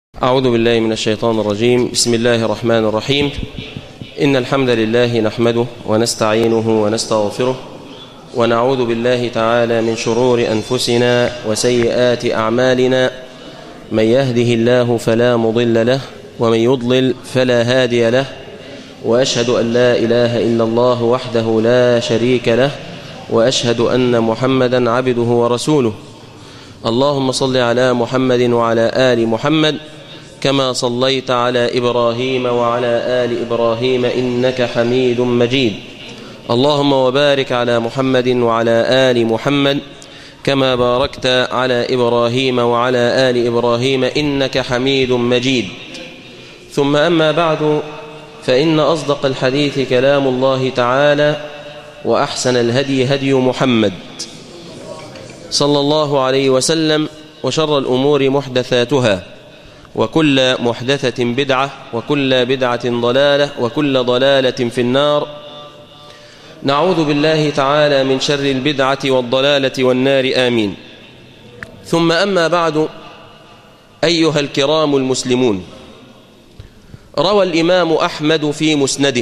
أعوذ بالله من الشيطان الرجيم بسم الله الرحمن الرحيم إن الحمد لله نحمده ونستعينه ونستغفره ونعوذ بالله تعالى من شرور أنفسنا وسيئات أعمالنا من يهده الله فلا مضل له ومن يضلل فلا هادي له وأشهد أن لا إله إلا الله وحده لا شريك له وأشهد أن محمدا عبده ورسوله اللهم صل على محمد وعلى آل محمد كما صليت على إبراهيم وعلى آل إبراهيم إنك حميد مجيد اللهم وبارك على محمد وعلى آل محمد كما باركت على إبراهيم وعلى آل إبراهيم إنك حميد مجيد ثم أما بعد فإن أصدق الحديث كلام الله تعالى وأحسن الهدي هدي محمد صلى الله عليه وسلم وشر الأمور محدثاتها وكل محدثة بدعة وكل بدعة ضلالة وكل ضلالة في النار نعوذ بالله تعالى من شر البدعة والضلالة والنار آمين ثم أما بعد أيها الكرام المسلمون روى الإمام أحمد في مسنده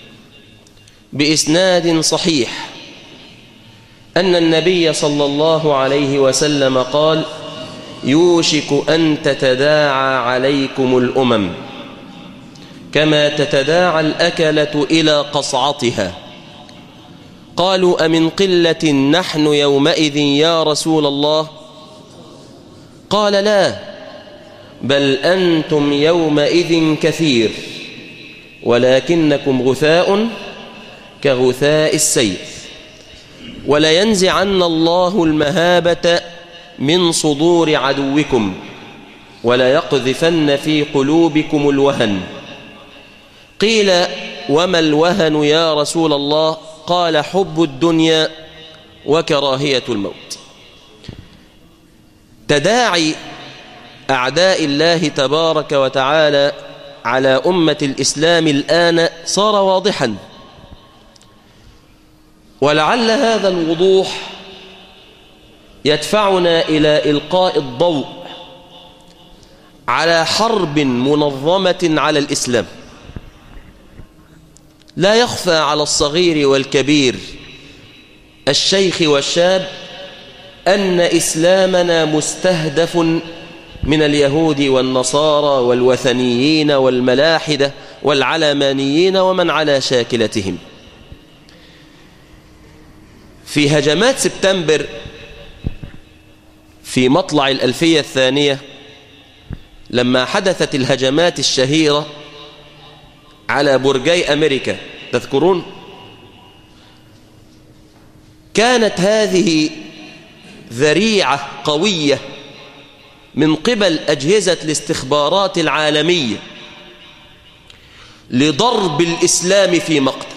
بإسناد صحيح أن النبي صلى الله عليه وسلم قال يوشك أن تتداعى عليكم الأمم كما تتداعى الأكلة إلى قصعتها قالوا أمن قلة نحن يومئذ يا رسول الله قال لا بل أنتم يومئذ كثير ولكنكم غثاء كغثاء السيف ولينزعن الله المهابة من صدور عدوكم ولا يقذفن في قلوبكم الوهن قيل وما الوهن يا رسول الله قال حب الدنيا وكراهية الموت تداعي أعداء الله تبارك وتعالى على أمة الإسلام الآن صار واضحا ولعل هذا الوضوح يدفعنا إلى إلقاء الضوء على حرب منظمة على الإسلام لا يخفى على الصغير والكبير الشيخ والشاب أن إسلامنا مستهدف من اليهود والنصارى والوثنيين والملاحدة والعلمانيين ومن على شاكلتهم في هجمات سبتمبر في مطلع الألفية الثانية لما حدثت الهجمات الشهيرة على برجي أمريكا تذكرون كانت هذه ذريعة قوية من قبل أجهزة الاستخبارات العالمية لضرب الإسلام في مقتل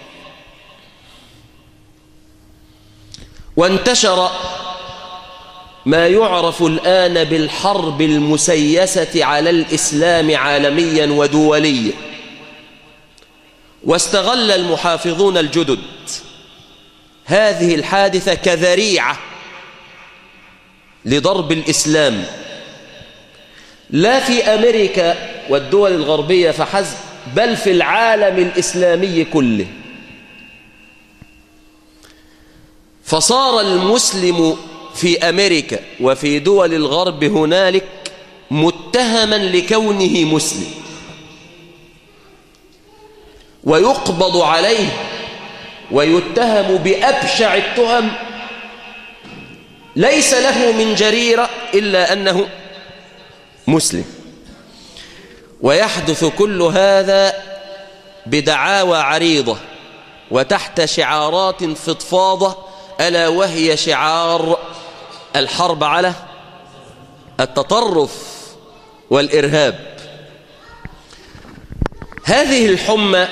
وانتشر ما يعرف الآن بالحرب المسيسة على الإسلام عالميا ودوليا واستغل المحافظون الجدد هذه الحادثة كذريعة لضرب الإسلام لا في أمريكا والدول الغربية فحسب بل في العالم الإسلامي كله فصار المسلم في أمريكا وفي دول الغرب هنالك متهما لكونه مسلم ويقبض عليه ويتهم بأبشع التهم ليس له من جريرة إلا أنه مسلم ويحدث كل هذا بدعاوى عريضة وتحت شعارات فضفاضة ألا وهي شعار الحرب على التطرف والإرهاب هذه الحمى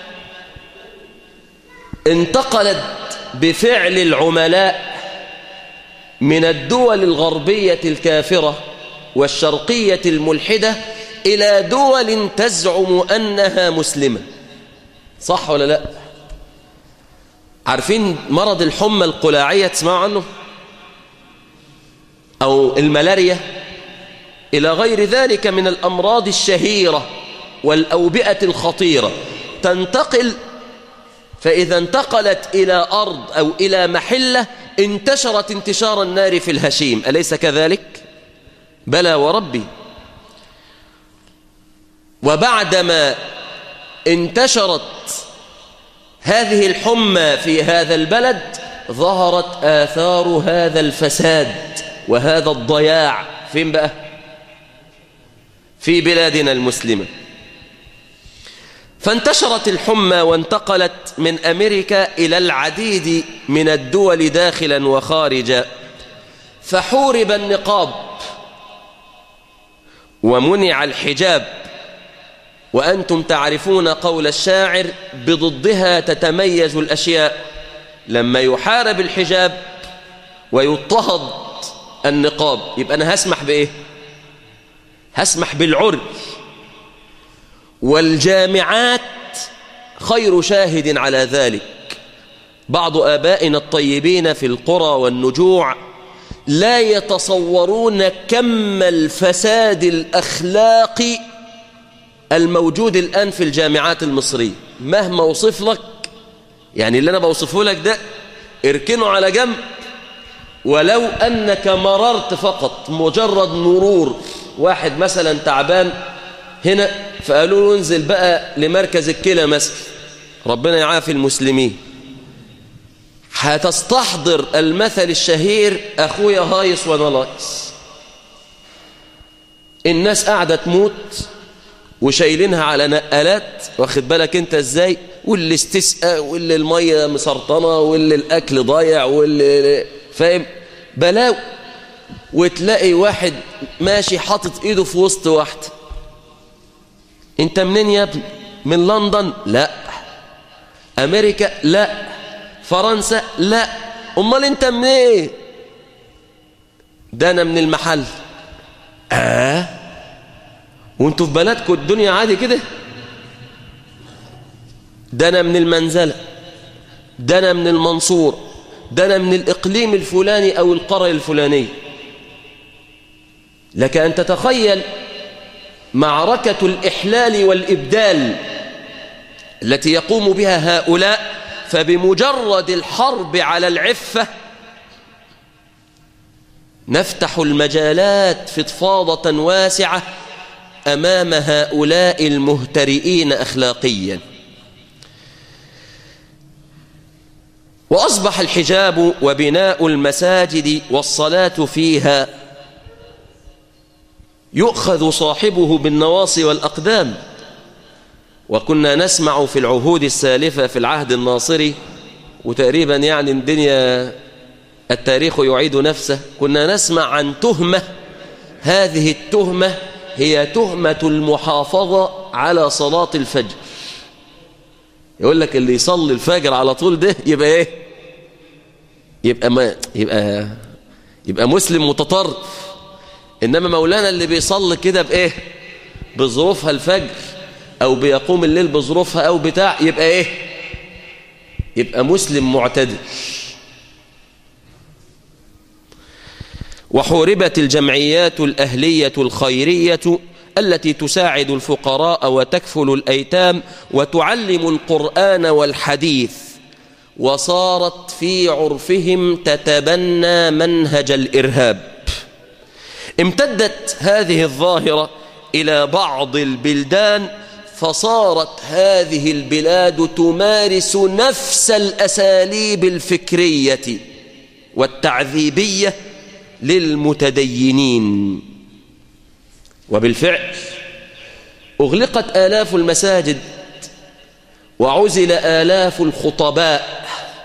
انتقلت بفعل العملاء من الدول الغربية الكافرة والشرقية الملحدة إلى دول تزعم أنها مسلمة صح ولا لا عارفين مرض الحمى القلاعية تسمعوا عنه أو الملاريا إلى غير ذلك من الأمراض الشهيرة والأوبئة الخطيرة تنتقل فإذا انتقلت إلى أرض أو إلى محلة انتشرت انتشار النار في الهشيم أليس كذلك؟ بلى وربي وبعدما انتشرت هذه الحمى في هذا البلد ظهرت آثار هذا الفساد وهذا الضياع فين بقى؟ في بلادنا المسلمة فانتشرت الحمى وانتقلت من أمريكا إلى العديد من الدول داخلا وخارجا فحورب النقاب ومنع الحجاب وأنتم تعرفون قول الشاعر بضدها تتميز الأشياء لما يحارب الحجاب ويضطهد النقاب يبقى أنا هسمح بإيه هسمح بالعري والجامعات خير شاهد على ذلك بعض آبائنا الطيبين في القرى والنجوع لا يتصورون كم الفساد الأخلاقي الموجود الآن في الجامعات المصرية مهما وصف لك يعني اللي أنا بوصفه لك ده اركنه على جنب ولو أنك مررت فقط مجرد مرور واحد مثلا تعبان هنا فقالوا له انزل بقى لمركز الكلى مثلا ربنا يعافي المسلمين هتستحضر المثل الشهير أخويا هايص وأنا لايص الناس قاعدة تموت وشايلينها على نقلات واخد بالك انت ازاي واللي استسقى واللي المية مسرطنة واللي الأكل ضايع واللي فاهم بلاو وتلاقي واحد ماشي حاطط ايده في وسط واحده انت منين يا ابني من لندن لا امريكا لا فرنسا لا امال انت منين ايه ده انا من المحل اه وانتوا في بلدكم الدنيا عادي كده ده انا من المنزله ده انا من المنصور ده انا من الاقليم الفلاني او القريه الفلانيه لك ان تتخيل معركة الإحلال والإبدال التي يقوم بها هؤلاء فبمجرد الحرب على العفة نفتح المجالات فضفاضة واسعة أمام هؤلاء المهترئين أخلاقيا وأصبح الحجاب وبناء المساجد والصلاة فيها يؤخذ صاحبه بالنواصي والأقدام وكنا نسمع في العهود السالفة في العهد الناصري وتقريبا يعني الدنيا التاريخ يعيد نفسه كنا نسمع عن تهمة هذه التهمة هي تهمة المحافظة على صلاة الفجر يقول لك اللي يصلي الفجر على طول ده يبقى ايه يبقى ما يبقى يبقى مسلم متطرف إنما مولانا اللي بيصلي كده بإيه بظروفها الفجر أو بيقوم الليل بظروفها أو بتاع يبقى إيه يبقى مسلم معتدل وحوربت الجمعيات الأهلية الخيرية التي تساعد الفقراء وتكفل الأيتام وتعلم القرآن والحديث وصارت في عرفهم تتبنى منهج الإرهاب امتدت هذه الظاهرة إلى بعض البلدان فصارت هذه البلاد تمارس نفس الأساليب الفكرية والتعذيبية للمتدينين وبالفعل أغلقت آلاف المساجد وعزل آلاف الخطباء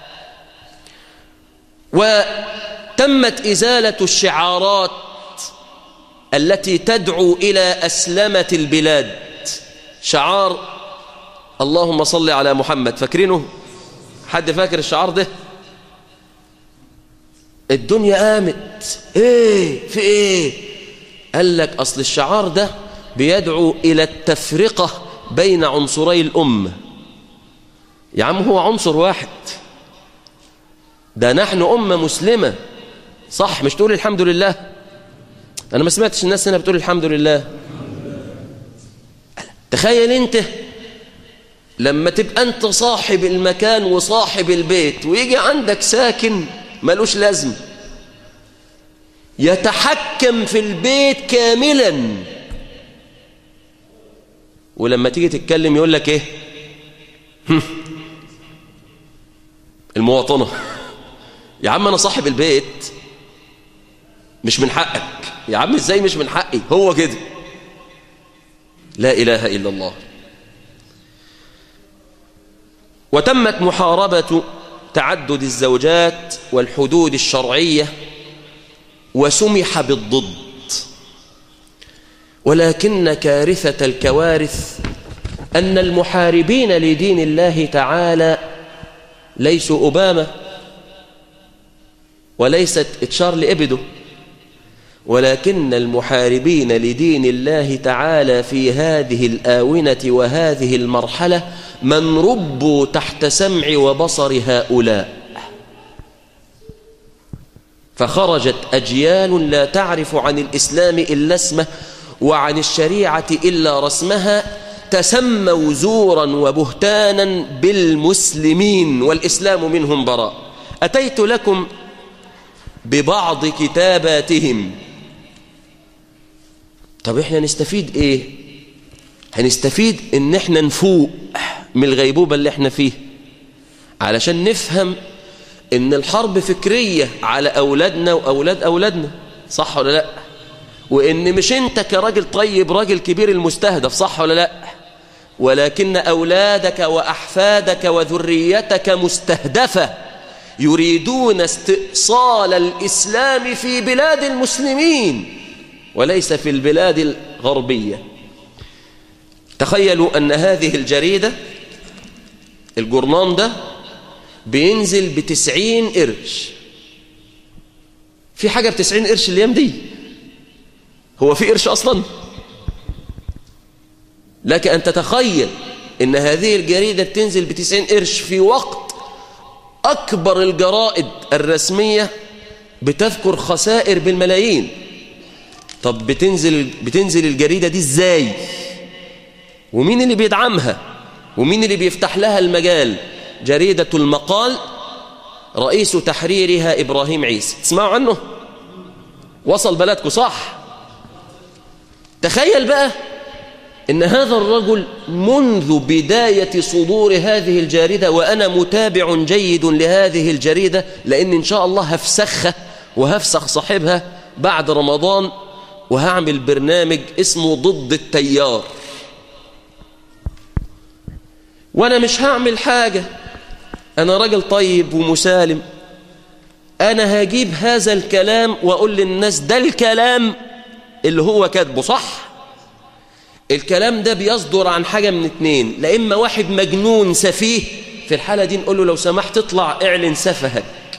وتمت إزالة الشعارات التي تدعو إلى أسلمة البلاد شعار اللهم صل على محمد فاكرينه حد فاكر الشعار ده الدنيا قامت ايه في ايه قال لك اصل الشعار ده بيدعو الى التفرقة بين عنصري الامة يا عم هو عنصر واحد ده نحن امة مسلمة صح مش تقول الحمد لله أنا ما سمعتش الناس هنا بتقول الحمد لله تخيل أنت لما تبقى أنت صاحب المكان وصاحب البيت ويجي عندك ساكن ملوش لازم يتحكم في البيت كاملا ولما تيجي تتكلم يقول لك ايه المواطنة يا عم انا صاحب البيت مش من حقك يا عم ازاي مش من حقي هو كده لا اله الا الله وتمت محاربة تعدد الزوجات والحدود الشرعية وسمح بالضد ولكن كارثة الكوارث أن المحاربين لدين الله تعالى ليسوا أوباما وليست تشارلي إبدو ولكن المحاربين لدين الله تعالى في هذه الآونة وهذه المرحلة من ربوا تحت سمع وبصر هؤلاء فخرجت أجيال لا تعرف عن الإسلام إلا اسمه وعن الشريعة إلا رسمها تسموا زورا وبهتانا بالمسلمين والإسلام منهم براء أتيت لكم ببعض كتاباتهم طب احنا نستفيد ايه هنستفيد ان احنا نفوق من الغيبوبة اللي احنا فيه علشان نفهم ان الحرب فكرية على اولادنا واولاد اولادنا صح ولا لا وان مش انت كراجل طيب راجل كبير المستهدف صح ولا لا ولكن اولادك واحفادك وذريتك مستهدفة يريدون استئصال الاسلام في بلاد المسلمين وليس في البلاد الغربية تخيلوا ان هذه الجريدة الجرنان ده بينزل بتسعين قرش في حاجة بتسعين قرش الأيام دي هو في قرش أصلا لك أن تتخيل إن هذه الجريدة بتنزل بتسعين قرش في وقت أكبر الجرائد الرسمية بتذكر خسائر بالملايين طب بتنزل, بتنزل الجريدة دي إزاي ومين اللي بيدعمها ومين اللي بيفتح لها المجال جريدة المقال رئيس تحريرها إبراهيم عيسى تسمعوا عنه وصل بلدكم صح تخيل بقى إن هذا الرجل منذ بداية صدور هذه الجريدة وأنا متابع جيد لهذه الجريدة لأن إن شاء الله هفسخها وهفسخ صاحبها بعد رمضان وهعمل برنامج اسمه ضد التيار وأنا مش هعمل حاجة أنا راجل طيب ومسالم أنا هجيب هذا الكلام وأقول للناس ده الكلام اللي هو كاتبه صح الكلام ده بيصدر عن حاجة من اتنين لا إما واحد مجنون سفيه في الحالة دي نقول له لو سمحت اطلع اعلن سفهك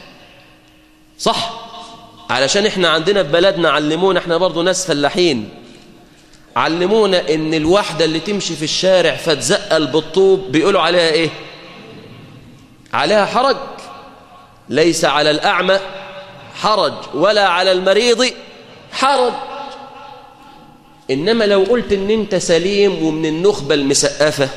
صح علشان احنا عندنا في بلدنا علمونا احنا برضو ناس فلاحين علمونا ان الواحدة اللي تمشي في الشارع فتزقل بالطوب بيقولوا عليها ايه عليها حرج ليس على الأعمى حرج ولا على المريض حرج إنما لو قلت إن أنت سليم ومن النخبة المسقفة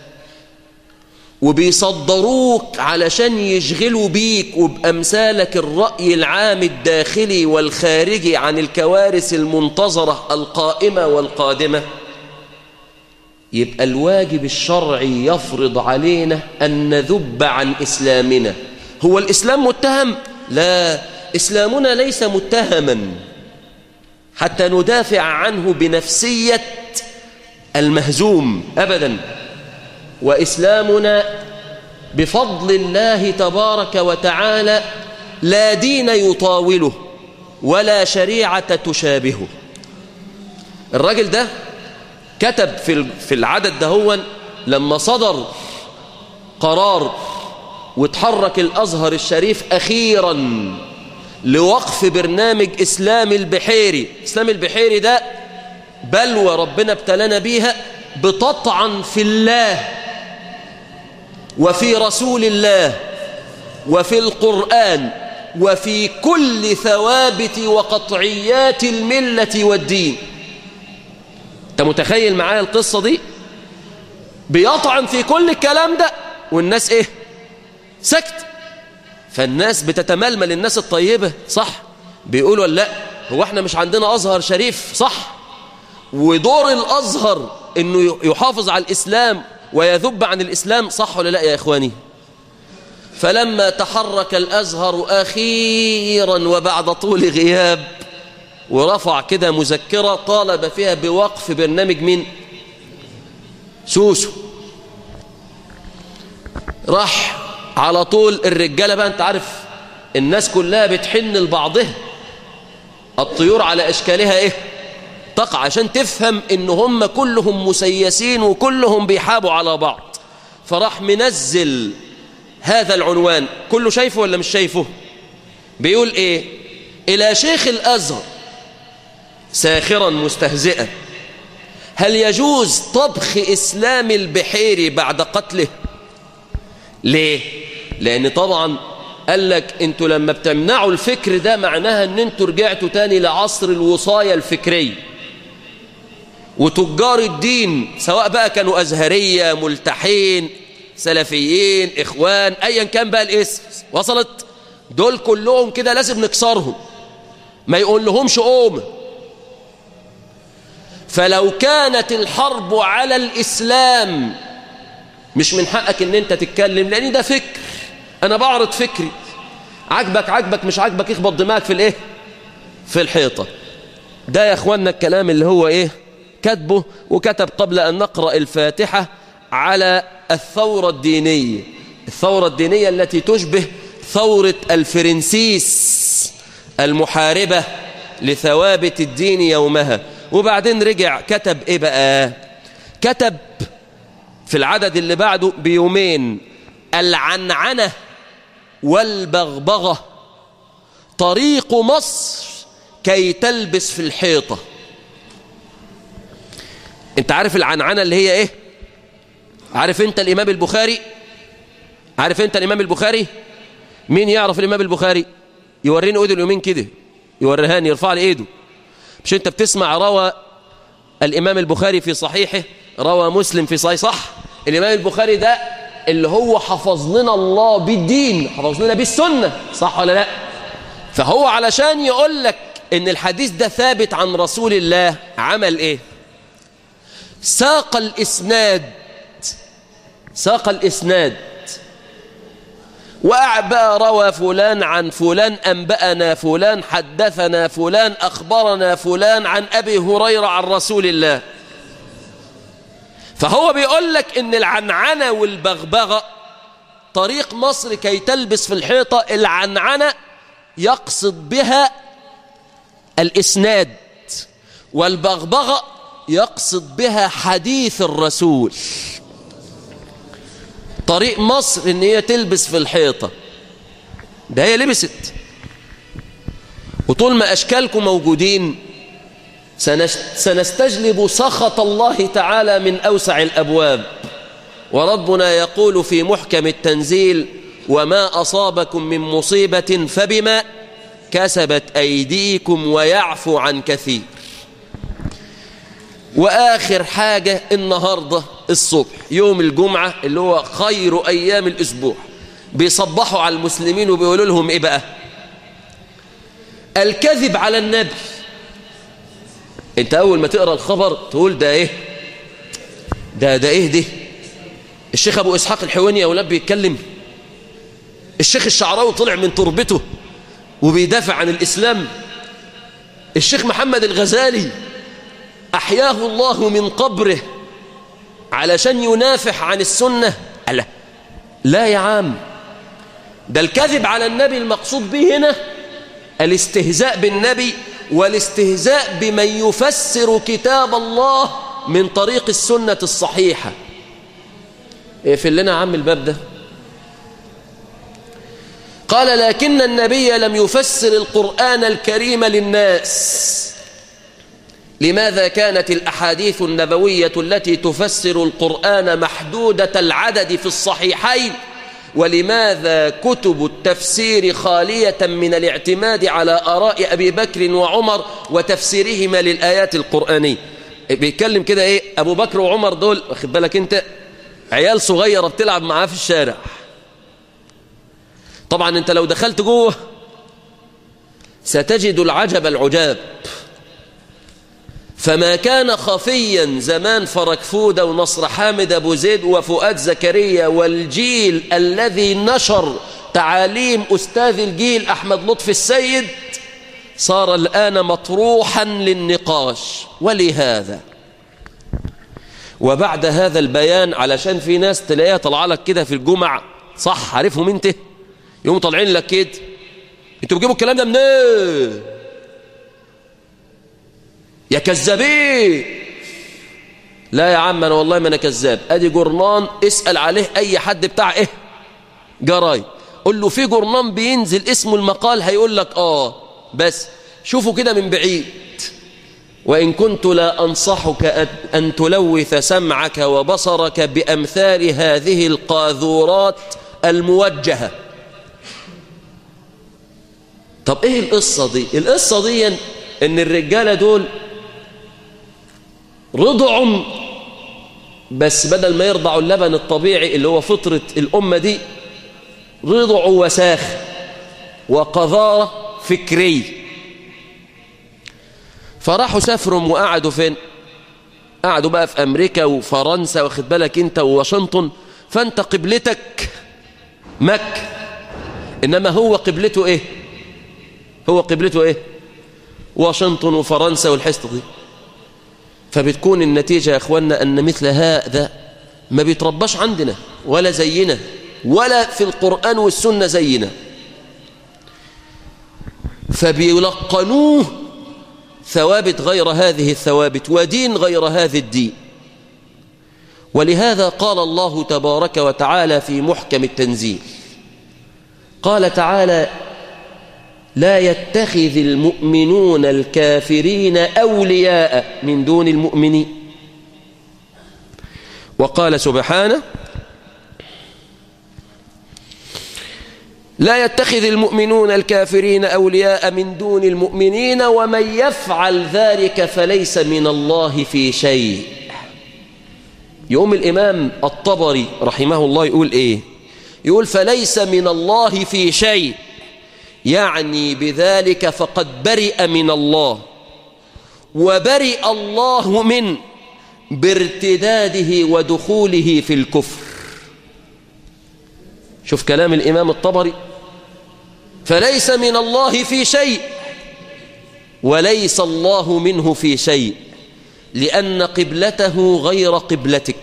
وبيصدروك علشان يشغلوا بيك وبأمثالك الرأي العام الداخلي والخارجي عن الكوارث المنتظرة القائمة والقادمة يبقى الواجب الشرعي يفرض علينا أن نذب عن إسلامنا هو الإسلام متهم؟ لا إسلامنا ليس متهما حتى ندافع عنه بنفسية المهزوم أبدا وإسلامنا بفضل الله تبارك وتعالى لا دين يطاوله ولا شريعة تشابهه الراجل ده كتب في في العدد دهون لما صدر قرار وتحرك الأزهر الشريف أخيرا لوقف برنامج إسلام البحيري إسلام البحيري ده بلوى ربنا ابتلنا بيها بتطعن في الله وفي رسول الله وفي القرآن وفي كل ثوابت وقطعيات الملة والدين انت متخيل معايا القصة دي بيطعن في كل الكلام ده والناس ايه سكت فالناس بتتململ الناس الطيبة صح بيقولوا لا هو احنا مش عندنا أزهر شريف صح ودور الأزهر انه يحافظ على الإسلام ويذب عن الإسلام صح ولا لا يا إخواني فلما تحرك الأزهر أخيرا وبعد طول غياب ورفع كده مذكرة طالب فيها بوقف برنامج من سوسو راح على طول الرجالة بقى انت عارف الناس كلها بتحن لبعضها الطيور على أشكالها ايه تقع عشان تفهم ان هم كلهم مسيسين وكلهم بيحابوا على بعض فراح منزل هذا العنوان كله شايفه ولا مش شايفه بيقول ايه الى شيخ الازهر ساخرا مستهزئا هل يجوز طبخ اسلام البحيري بعد قتله ليه لان طبعا قال لك انتوا لما بتمنعوا الفكر ده معناها ان انتوا رجعتوا تاني لعصر الوصاية الفكرية وتجار الدين سواء بقى كانوا أزهرية ملتحين سلفيين إخوان أيا كان بقى الاسم وصلت دول كلهم كده لازم نكسرهم ما يقول لهمش قوم فلو كانت الحرب على الإسلام مش من حقك ان انت تتكلم لان ده فكر انا بعرض فكري عجبك عجبك مش عجبك اخبط دماغك في الايه في الحيطة ده يا اخوانا الكلام اللي هو ايه كتبه وكتب قبل ان نقرأ الفاتحة على الثورة الدينية الثورة الدينية التي تشبه ثورة الفرنسيس المحاربة لثوابت الدين يومها وبعدين رجع كتب ايه بقى كتب في العدد اللي بعده بيومين العنعنة والبغبغة طريق مصر كي تلبس في الحيطة انت عارف العنعنة اللي هي ايه عارف انت الامام البخاري عارف انت الامام البخاري مين يعرف الامام البخاري يوريني ايده اليومين كده يوريهاني يرفع لي ايده مش انت بتسمع روى الامام البخاري في صحيحه روى مسلم في صحيح صح الامام البخاري ده اللي هو حفظ لنا الله بالدين حفظ لنا بالسنه صح ولا لا فهو علشان يقول لك ان الحديث ده ثابت عن رسول الله عمل ايه ساق الاسناد ساق الاسناد وأعبأ روى فلان عن فلان أنبأنا فلان حدثنا فلان أخبرنا فلان عن أبي هريرة عن رسول الله فهو بيقول لك إن العنعنة والبغبغة طريق مصر كي تلبس في الحيطة العنعنة يقصد بها الإسناد والبغبغة يقصد بها حديث الرسول طريق مصر ان هي تلبس في الحيطة ده هي لبست وطول ما أشكالكم موجودين سنستجلب سخط الله تعالى من أوسع الأبواب وربنا يقول في محكم التنزيل وما أصابكم من مصيبة فبما كسبت أيديكم ويعفو عن كثير وآخر حاجة النهاردة الصبح يوم الجمعة اللي هو خير أيام الأسبوع بيصبحوا على المسلمين وبيقولوا لهم إيه بقى الكذب على النبي انت أول ما تقرأ الخبر تقول ده إيه ده ده إيه ده الشيخ أبو إسحاق الحواني يا أولاد بيتكلم الشيخ الشعراوي طلع من تربته وبيدافع عن الإسلام الشيخ محمد الغزالي أحياه الله من قبره علشان ينافح عن السنة ألا لا يا عام ده الكذب على النبي المقصود به هنا الاستهزاء بالنبي والاستهزاء بمن يفسر كتاب الله من طريق السنة الصحيحة اقفل لنا يا عم الباب ده قال لكن النبي لم يفسر القرآن الكريم للناس لماذا كانت الأحاديث النبوية التي تفسر القرآن محدودة العدد في الصحيحين ولماذا كتب التفسير خالية من الاعتماد على آراء أبي بكر وعمر وتفسيرهما للآيات القرآنية بيتكلم كده إيه أبو بكر وعمر دول واخد بالك أنت عيال صغيرة بتلعب معاه في الشارع طبعا أنت لو دخلت جوه ستجد العجب العجاب فما كان خفيا زمان فركفودة ونصر حامد أبو زيد وفؤاد زكريا والجيل الذي نشر تعاليم أستاذ الجيل أحمد لطفي السيد صار الآن مطروحا للنقاش ولهذا وبعد هذا البيان علشان في ناس تلاقيها طلع لك كده في الجمع صح عارفهم انت يقوموا طالعين لك كده انتوا بتجيبوا الكلام ده منين يا كذابين لا يا عم انا والله ما انا كذاب ادي جورنان اسال عليه اي حد بتاع ايه جرايد قول له في جورنان بينزل اسمه المقال هيقول لك اه بس شوفوا كده من بعيد وإن كنت لا أنصحك أن تلوث سمعك وبصرك بأمثال هذه القاذورات الموجهة طب إيه القصة دي القصة دي إن الرجالة دول رضعوا بس بدل ما يرضعوا اللبن الطبيعي اللي هو فطرة الأمة دي رضعوا وساخ وقذارة فكرية فراحوا سافروا وقعدوا فين قعدوا بقى في أمريكا وفرنسا واخد بالك انت وواشنطن فانت قبلتك مكة إنما هو قبلته ايه هو قبلته ايه واشنطن وفرنسا والحسطة دي فبتكون النتيجة يا أخوانا أن مثل هذا ما بيترباش عندنا ولا زينا ولا في القرآن والسنة زينا فبيلقنوه ثوابت غير هذه الثوابت ودين غير هذا الدين ولهذا قال الله تبارك وتعالى في محكم التنزيل قال تعالى لا يتخذ المؤمنون الكافرين أولياء من دون المؤمنين وقال سبحانه لا يتخذ المؤمنون الكافرين أولياء من دون المؤمنين ومن يفعل ذلك فليس من الله في شيء يوم الإمام الطبري رحمه الله يقول إيه يقول فليس من الله في شيء يعني بذلك فقد برئ من الله وبرئ الله من بارتداده ودخوله في الكفر شوف كلام الإمام الطبري فليس من الله في شيء وليس الله منه في شيء لأن قبلته غير قبلتك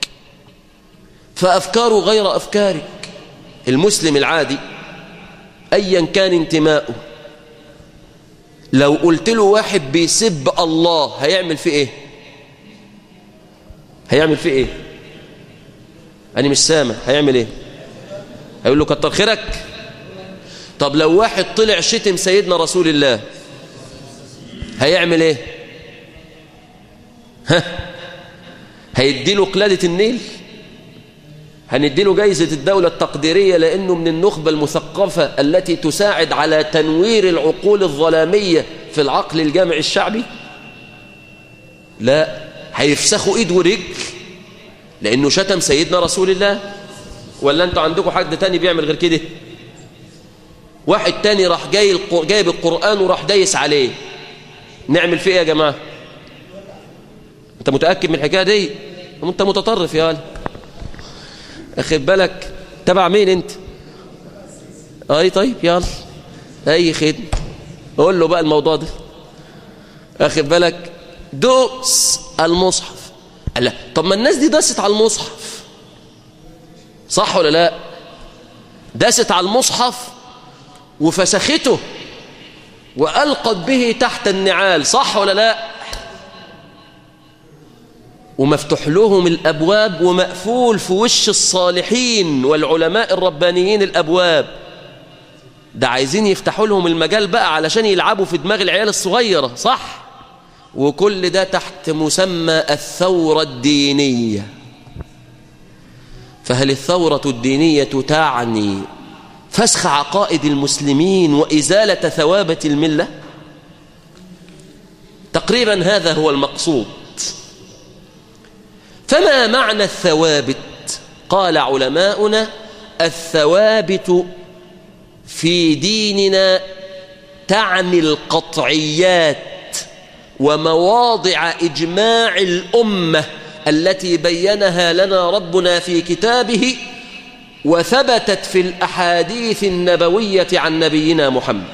فأفكاره غير أفكارك المسلم العادي أيا كان انتماؤه لو قلت له واحد بيسب الله هيعمل فيه ايه هيعمل فيه ايه أنا مش سامع هيعمل ايه هيقول له كتر خيرك طب لو واحد طلع شتم سيدنا رسول الله هيعمل ايه ها هيديله قلادة النيل هنديله جايزة الدولة التقديرية لأنه من النخبة المثقفة التي تساعد على تنوير العقول الظلامية في العقل الجامعي الشعبي لا هيفسخوا ايد ورجل لأنه شتم سيدنا رسول الله ولا انتوا عندكم حد تاني بيعمل غير كده واحد تاني راح جاي جايب القرآن وراح دايس عليه نعمل فيه ايه يا جماعة انت متأكد من الحكاية دي انت متطرف يا ولد اخد بالك تبع مين انت اي طيب يلا اي خدمة قول له بقى الموضوع ده اخد بالك دوس المصحف لا طب ما الناس دي داست على المصحف صح ولا لا داست على المصحف وفسخته وألقت به تحت النعال صح ولا لا ومفتوح لهم الأبواب ومقفول في وش الصالحين والعلماء الربانيين الأبواب ده عايزين يفتحوا لهم المجال بقى علشان يلعبوا في دماغ العيال الصغيرة صح وكل ده تحت مسمى الثورة الدينية فهل الثورة الدينية تعني فسخ عقائد المسلمين وإزالة ثوابت الملة تقريبا هذا هو المقصود فما معنى الثوابت قال علماؤنا الثوابت في ديننا تعني القطعيات ومواضع إجماع الأمة التي بينها لنا ربنا في كتابه وثبتت في الأحاديث النبوية عن نبينا محمد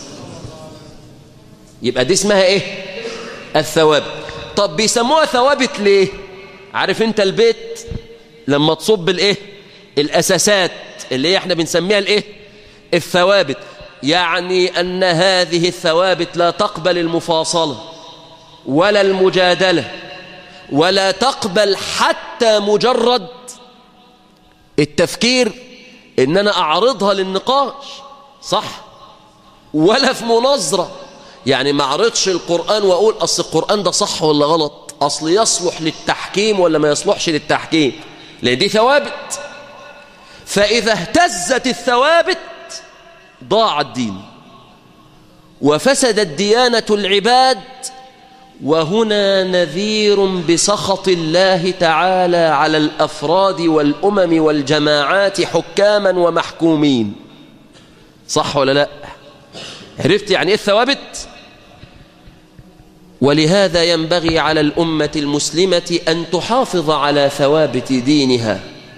يبقى دي اسمها ايه الثوابت طب بيسموها ثوابت ليه عارف انت البيت لما تصب الايه الاساسات اللي هي احنا بنسميها الايه الثوابت يعني ان هذه الثوابت لا تقبل المفاصله ولا المجادله ولا تقبل حتى مجرد التفكير ان انا اعرضها للنقاش صح ولا في مناظره يعني ما اعرضش القران واقول اصل القران ده صح ولا غلط اصل يصلح للتحكيم ولا ما يصلحش للتحكيم لان دي ثوابت فاذا اهتزت الثوابت ضاع الدين وفسدت ديانه العباد وهنا نذير بسخط الله تعالى على الافراد والامم والجماعات حكاما ومحكومين صح ولا لا عرفت يعني ايه الثوابت ولهذا ينبغي على الامه المسلمه ان تحافظ على ثوابت دينها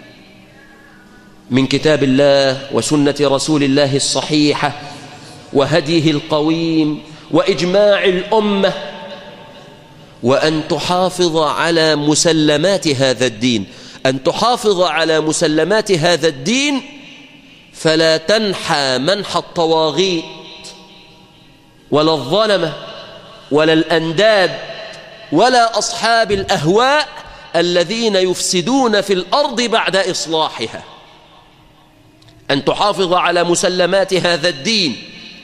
من كتاب الله وسنه رسول الله الصحيحه وهديه القويم واجماع الامه وأن تحافظ على مسلمات هذا الدين أن تحافظ على مسلمات هذا الدين فلا تنحى منحى الطواغيت ولا الظلمة ولا الأنداد ولا أصحاب الأهواء الذين يفسدون في الأرض بعد إصلاحها أن تحافظ على مسلمات هذا الدين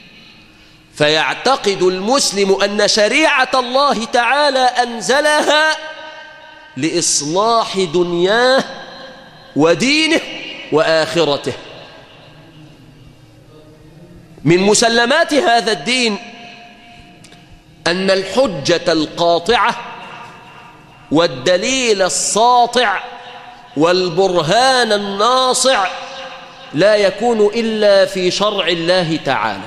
فيعتقد المسلم أن شريعة الله تعالى أنزلها لإصلاح دنياه ودينه وآخرته من مسلمات هذا الدين أن الحجة القاطعة والدليل الساطع والبرهان الناصع لا يكون إلا في شرع الله تعالى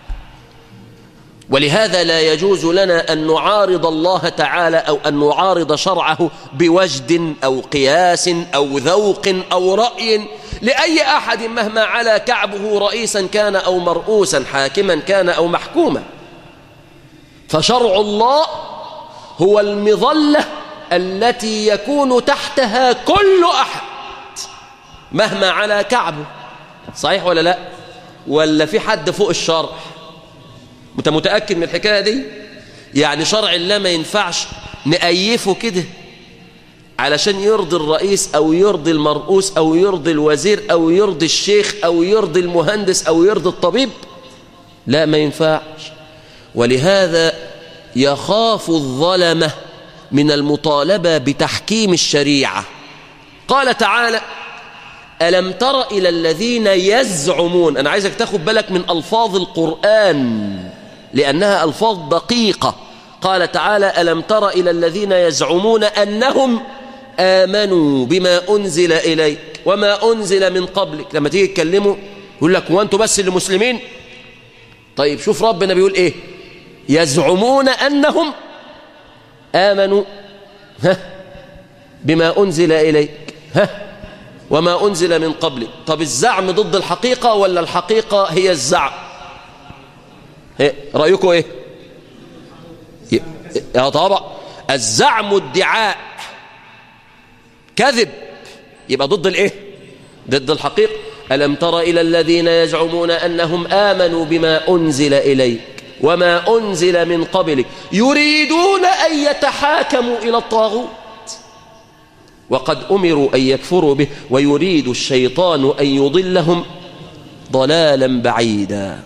ولهذا لا يجوز لنا أن نعارض الله تعالى أو أن نعارض شرعه بوجد أو قياس أو ذوق أو رأي لأي أحد مهما على كعبه رئيسا كان أو مرؤوسا حاكما كان أو محكوما فشرع الله هو المظلة التي يكون تحتها كل أحد مهما على كعبه صحيح ولا لا ولا في حد فوق الشرع انت متأكد من الحكاية دي يعني شرع الله ما ينفعش نأيفه كده علشان يرضي الرئيس أو يرضي المرؤوس أو يرضي الوزير أو يرضي الشيخ أو يرضي المهندس أو يرضي الطبيب لا ما ينفعش ولهذا يخاف الظلمة من المطالبة بتحكيم الشريعة قال تعالى ألم تر إلى الذين يزعمون أنا عايزك تاخد بالك من ألفاظ القرآن لأنها ألفاظ دقيقة قال تعالى ألم تر إلى الذين يزعمون أنهم آمنوا بما أنزل إليك وما أنزل من قبلك لما تيجي تكلموا يقول لك وأنتوا بس اللي مسلمين طيب شوف ربنا بيقول إيه يزعمون أنهم آمنوا ها بما أنزل إليك ها وما أنزل من قبلك طب الزعم ضد الحقيقة ولا الحقيقة هي الزعم إيه؟ رأيكم إيه يا طبعا الزعم ادعاء كذب يبقى ضد الايه ضد الحقيقة ألم تر إلى الذين يزعمون أنهم آمنوا بما أنزل إليك وما أنزل من قبلك يريدون أن يتحاكموا إلى الطاغوت وقد أمروا أن يكفروا به ويريد الشيطان أن يضلهم ضلالا بعيدا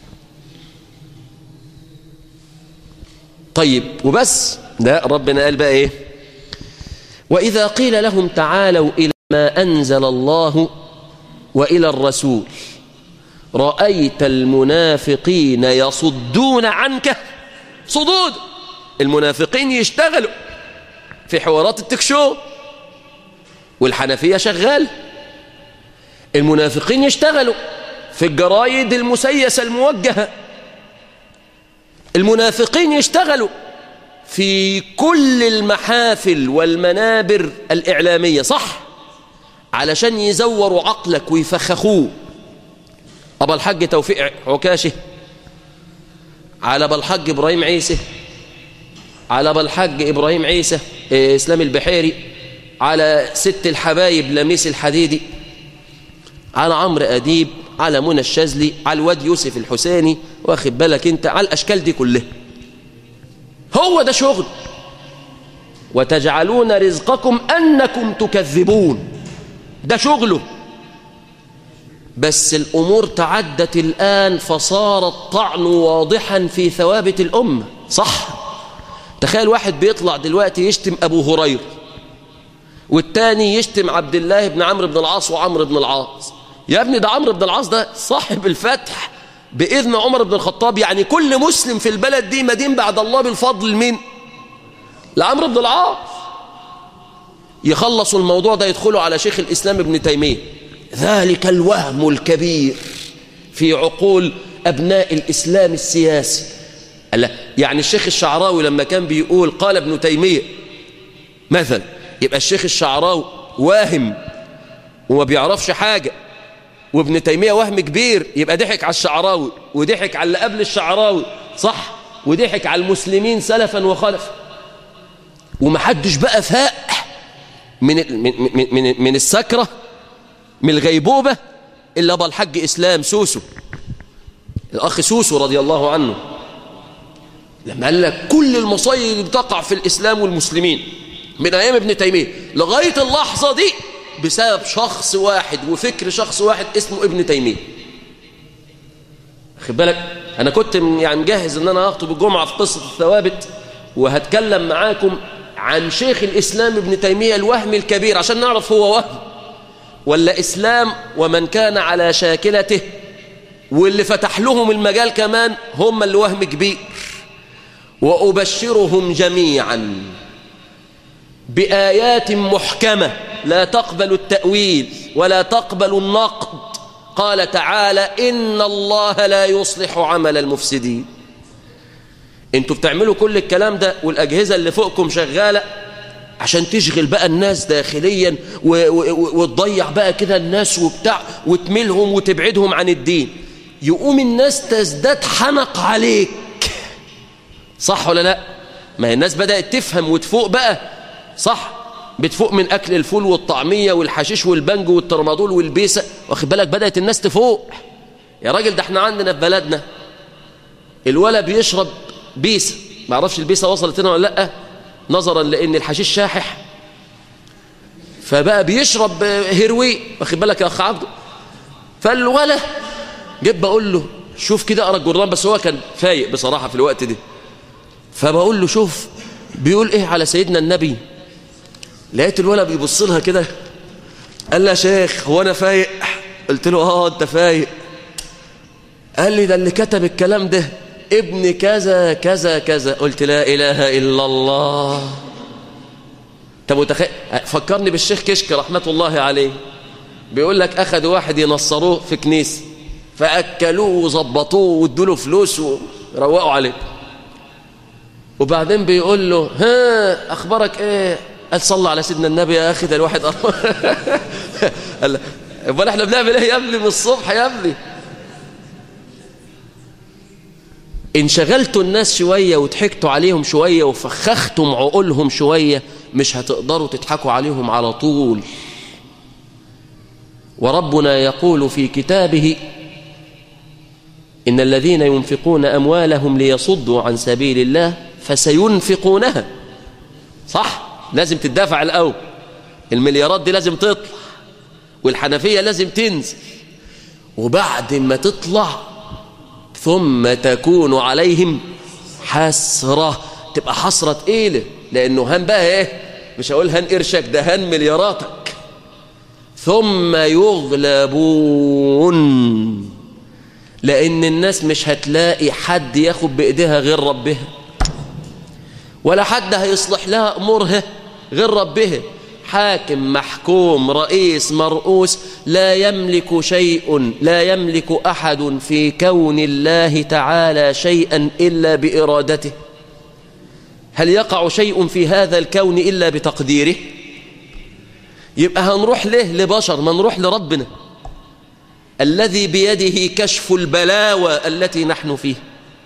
طيب وبس لا ربنا قال بقى ايه وإذا قيل لهم تعالوا إلى ما أنزل الله وإلى الرسول رأيت المنافقين يصدون عنك صدود المنافقين يشتغلوا في حوارات التكشو والحنفية شغال المنافقين يشتغلوا في الجرايد المسيسة الموجهة المنافقين يشتغلوا في كل المحافل والمنابر الإعلامية صح علشان يزوروا عقلك ويفخخوه أبا الحاج توفيق عكاشه على أبا الحاج إبراهيم عيسى على أبا الحاج إبراهيم عيسى إسلام البحيري على ست الحبايب لميس الحديدي على عمرو أديب على منى الشاذلي على الواد يوسف الحسيني واخد بالك انت على الأشكال دي كلها هو ده شغل وتجعلون رزقكم أنكم تكذبون ده شغله بس الأمور تعدت الآن فصار الطعن واضحا في ثوابت الأمة صح تخيل واحد بيطلع دلوقتي يشتم أبو هريرة والتاني يشتم عبد الله بن عمرو بن العاص وعمرو بن العاص يا ابني ده عمرو بن العاص ده صاحب الفتح بإذن عمر بن الخطاب يعني كل مسلم في البلد دي مدين بعد الله بالفضل مين لعمرو بن العاص يخلصوا الموضوع ده يدخلوا على شيخ الإسلام ابن تيمية ذلك الوهم الكبير في عقول أبناء الإسلام السياسي يعني الشيخ الشعراوي لما كان بيقول قال ابن تيمية مثلا يبقى الشيخ الشعراوي واهم وما بيعرفش حاجة وابن تيمية وهم كبير يبقى ضحك على الشعراوي وضحك على اللي قبل الشعراوي صح وضحك على المسلمين سلفا وخلفا ومحدش بقى فاق من من من من, من السكرة من الغيبوبة إلا أبا الحج إسلام سوسو الأخ سوسو رضي الله عنه لما قال لك كل المصايب اللي بتقع في الإسلام والمسلمين من أيام ابن تيمية لغاية اللحظة دي بسبب شخص واحد وفكر شخص واحد اسمه ابن تيمية خد بالك أنا كنت يعني مجهز أن أنا أخطب الجمعة في قصة الثوابت وهتكلم معاكم عن شيخ الإسلام ابن تيمية الوهم الكبير عشان نعرف هو وهم ولا إسلام ومن كان على شاكلته واللي فتح لهم المجال كمان هم اللي وهم كبير وأبشرهم جميعا بآيات محكمة لا تقبل التأويل ولا تقبل النقد قال تعالى إن الله لا يصلح عمل المفسدين انتوا بتعملوا كل الكلام ده والأجهزة اللي فوقكم شغالة عشان تشغل بقى الناس داخليا وتضيع بقى كده الناس وبتاع وتملهم وتبعدهم عن الدين يقوم الناس تزداد حنق عليك صح ولا لا ما هي الناس بدأت تفهم وتفوق بقى صح بتفوق من أكل الفول والطعمية والحشيش والبنج والترمادول والبيسة واخد بالك بدأت الناس تفوق يا راجل ده احنا عندنا في بلدنا الولد بيشرب بيسة ما اعرفش البيسة وصلت هنا ولا لأ نظرا لأن الحشيش شاحح فبقى بيشرب هيروين واخد بالك يا أخ عبده فالولد جيت بقول له شوف كده اقرا الجرنان بس هو كان فايق بصراحة في الوقت ده فبقول له شوف بيقول ايه على سيدنا النبي لقيت الولد بيبص لها كده قال لي يا شيخ هو انا فايق قلت له اه انت فايق قال لي ده اللي كتب الكلام ده ابن كذا كذا كذا قلت لا اله الا الله طب متخيل فكرني بالشيخ كشك رحمه الله عليه بيقول لك اخذوا واحد ينصروه في كنيسه فاكلوه وظبطوه وادوا له فلوس وروقوا عليه وبعدين بيقول له ها اخبارك ايه قال صلى على سيدنا النبي يا اخي ده الواحد قال امال احنا بنعمل ايه يا ابني من الصبح يا ابني انشغلتوا الناس شوية وضحكتوا عليهم شوية وفخختم عقولهم شوية مش هتقدروا تضحكوا عليهم على طول وربنا يقول في كتابه إن الذين ينفقون أموالهم ليصدوا عن سبيل الله فسينفقونها صح لازم تدافع الأول المليارات دي لازم تطلع والحنفية لازم تنزل وبعد ما تطلع ثم تكون عليهم حسرة تبقى حسرة ايه لانه هان بقى ايه مش هقول هان قرشك ده هان ملياراتك ثم يغلبون لأن الناس مش هتلاقي حد ياخد بإيديها غير ربها ولا حد هيصلح لها أمورها غير ربها حاكم محكوم رئيس مرؤوس لا يملك شيء لا يملك أحد في كون الله تعالى شيئا إلا بإرادته هل يقع شيء في هذا الكون إلا بتقديره يبقى هنروح له لبشر ما نروح لربنا الذي بيده كشف البلاوى التي نحن فيه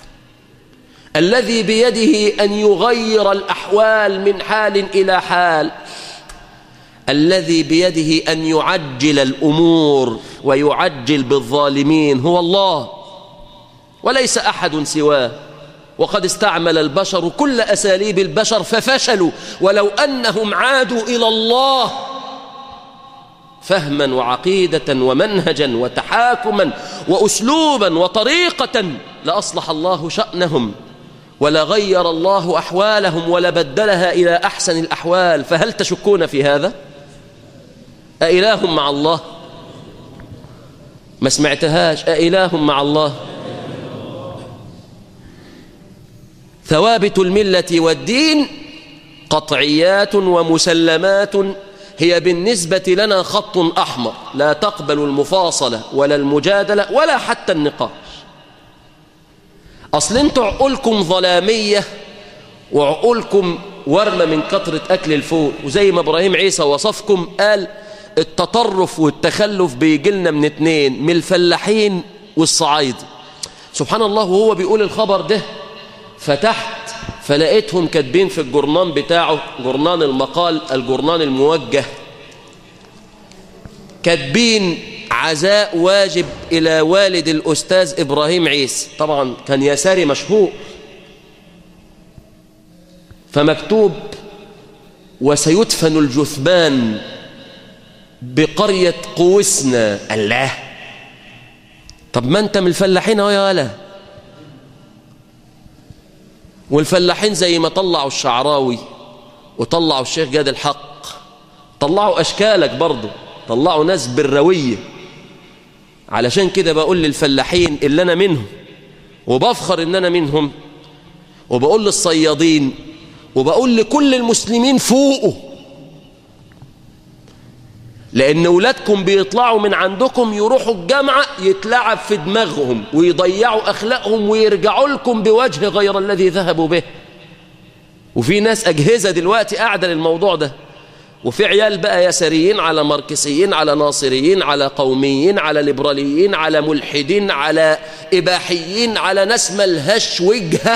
الذي بيده أن يغير الأحوال من حال إلى حال الذي بيده أن يعجل الأمور ويعجل بالظالمين هو الله وليس أحد سواه وقد استعمل البشر كل أساليب البشر ففشلوا ولو أنهم عادوا إلى الله فهما وعقيدة ومنهجا وتحاكما وأسلوبا وطريقة لأصلح الله شأنهم ولا غير الله أحوالهم ولا بدلها إلى أحسن الأحوال فهل تشكون في هذا؟ أإله مع الله؟ ما سمعتهاش أإله مع الله؟ ثوابت الملة والدين قطعيات ومسلمات هي بالنسبة لنا خط أحمر لا تقبل المفاصلة ولا المجادلة ولا حتى النقاش أصل انتوا عقولكم ظلامية وعقولكم ورمة من كثرة أكل الفول وزي ما إبراهيم عيسى وصفكم قال التطرف والتخلف بيجي لنا من اتنين من الفلاحين والصعايدة سبحان الله وهو بيقول الخبر ده فتحت فلقيتهم كاتبين في الجرنان بتاعه جرنان المقال الجرنان الموجه كاتبين عزاء واجب إلى والد الأستاذ إبراهيم عيسى طبعا كان يساري مشهور فمكتوب وسيدفن الجثمان بقرية قوسنا الله طب ما انت من الفلاحين اهو يا ولا والفلاحين زي ما طلعوا الشعراوي وطلعوا الشيخ جاد الحق طلعوا أشكالك برضه طلعوا ناس بالروية علشان كده بقول للفلاحين اللي أنا منهم وبفخر إن أنا منهم وبقول للصيادين وبقول لكل المسلمين فوقه لأن ولادكم بيطلعوا من عندكم يروحوا الجامعة يتلعب في دماغهم ويضيعوا أخلاقهم ويرجعوا لكم بوجه غير الذي ذهبوا به وفي ناس أجهزة دلوقتي قاعدة للموضوع ده وفي عيال بقى يساريين على ماركسيين على ناصريين على قوميين على ليبراليين على ملحدين على إباحيين على ناس ملهاش وجهة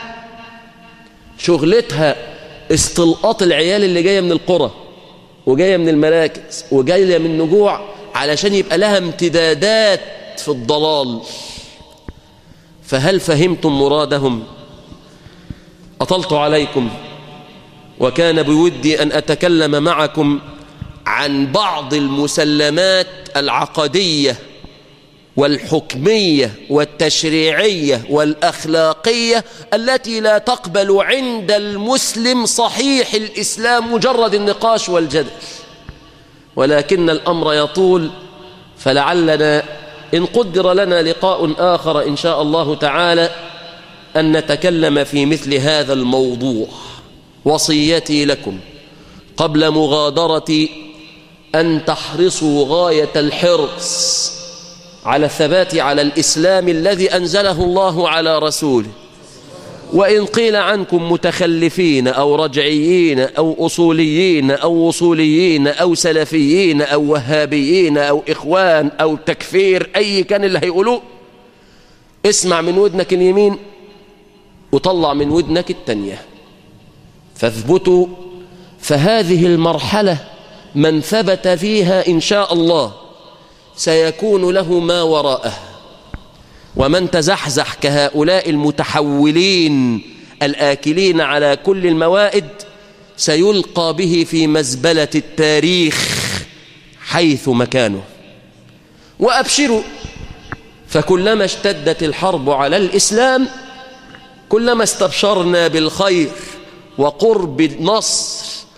شغلتها استلقاط العيال اللي جاية من القرى وجاية من المراكز وجاية من نجوع علشان يبقى لها امتدادات في الضلال فهل فهمتم مرادهم أطلت عليكم وكان بودي أن أتكلم معكم عن بعض المسلمات العقدية والحكمية والتشريعية والأخلاقية التي لا تقبل عند المسلم صحيح الإسلام مجرد النقاش والجدل ولكن الأمر يطول فلعلنا إن قدر لنا لقاء آخر إن شاء الله تعالى أن نتكلم في مثل هذا الموضوع وصيتي لكم قبل مغادرة أن تحرصوا غاية الحرص على الثبات على الإسلام الذي أنزله الله على رسوله وإن قيل عنكم متخلفين أو رجعيين أو أصوليين أو وصوليين أو سلفيين أو وهابيين أو إخوان أو تكفير أي كان اللي هيقولوه اسمع من ودنك اليمين وطلع من ودنك التانية فاثبتوا فهذه المرحلة من ثبت فيها إن شاء الله سيكون له ما وراءه ومن تزحزح كهؤلاء المتحولين الآكلين على كل الموائد سيلقى به في مزبلة التاريخ حيث مكانه وأبشروا فكلما اشتدت الحرب على الإسلام كلما استبشرنا بالخير وقرب النصر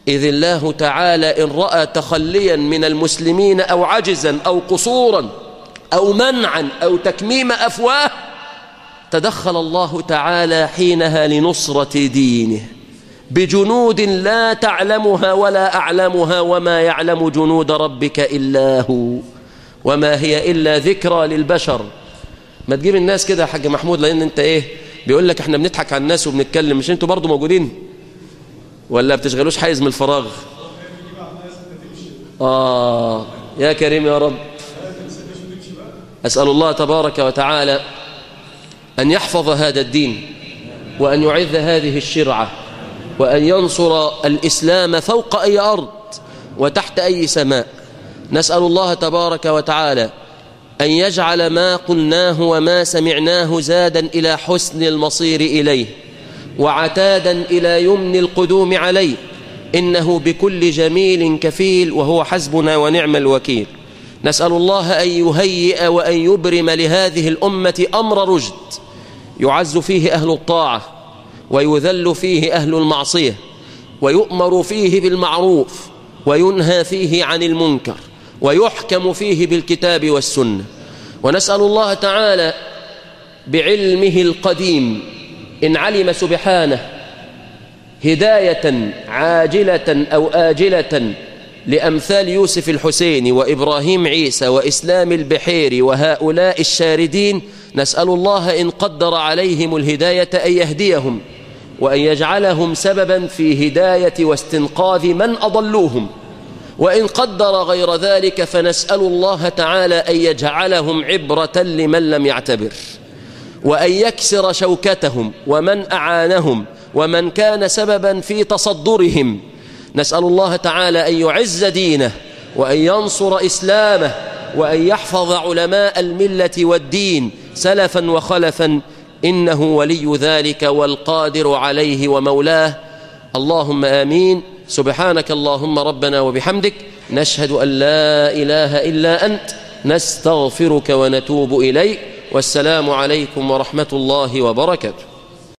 إذ الله تعالى إن رأى تخليا من المسلمين أو عجزا أو قصورا أو منعا أو تكميم أفواه تدخل الله تعالى حينها لنصرة دينه بجنود لا تعلمها ولا أعلمها وما يعلم جنود ربك إلا هو وما هي إلا ذكرى للبشر ما تجيب الناس كده يا حاج محمود لأن أنت إيه بيقول لك احنا بنضحك على الناس وبنتكلم مش انتوا برضو موجودين ولا بتشغلوش حيز من الفراغ آه يا كريم يا رب أسأل الله تبارك وتعالى أن يحفظ هذا الدين وأن يعز هذه الشرعة وأن ينصر الإسلام فوق أي أرض وتحت أي سماء نسأل الله تبارك وتعالى أن يجعل ما قلناه وما سمعناه زادا إلى حسن المصير إليه وعتادا إلى يمن القدوم عليه إنه بكل جميل كفيل وهو حسبنا ونعم الوكيل نسأل الله أن يهيئ وأن يبرم لهذه الأمة أمر رشد يعز فيه أهل الطاعة ويذل فيه أهل المعصية ويؤمر فيه بالمعروف وينهى فيه عن المنكر ويحكم فيه بالكتاب والسنة ونسأل الله تعالى بعلمه القديم إن علم سبحانه هداية عاجلة أو آجلة لأمثال يوسف الحسيني وإبراهيم عيسى وإسلام البحيري وهؤلاء الشاردين نسأل الله إن قدر عليهم الهداية أن يهديهم وأن يجعلهم سببا في هداية واستنقاذ من أضلوهم وإن قدر غير ذلك فنسأل الله تعالى أن يجعلهم عبرة لمن لم يعتبر وأن يكسر شوكتهم ومن أعانهم ومن كان سببا في تصدرهم نسأل الله تعالى أن يعز دينه وأن ينصر إسلامه وأن يحفظ علماء الملة والدين سلفا وخلفا إنه ولي ذلك والقادر عليه ومولاه اللهم آمين سبحانك اللهم ربنا وبحمدك نشهد أن لا إله إلا أنت نستغفرك ونتوب إليك والسلام عليكم ورحمة الله وبركاته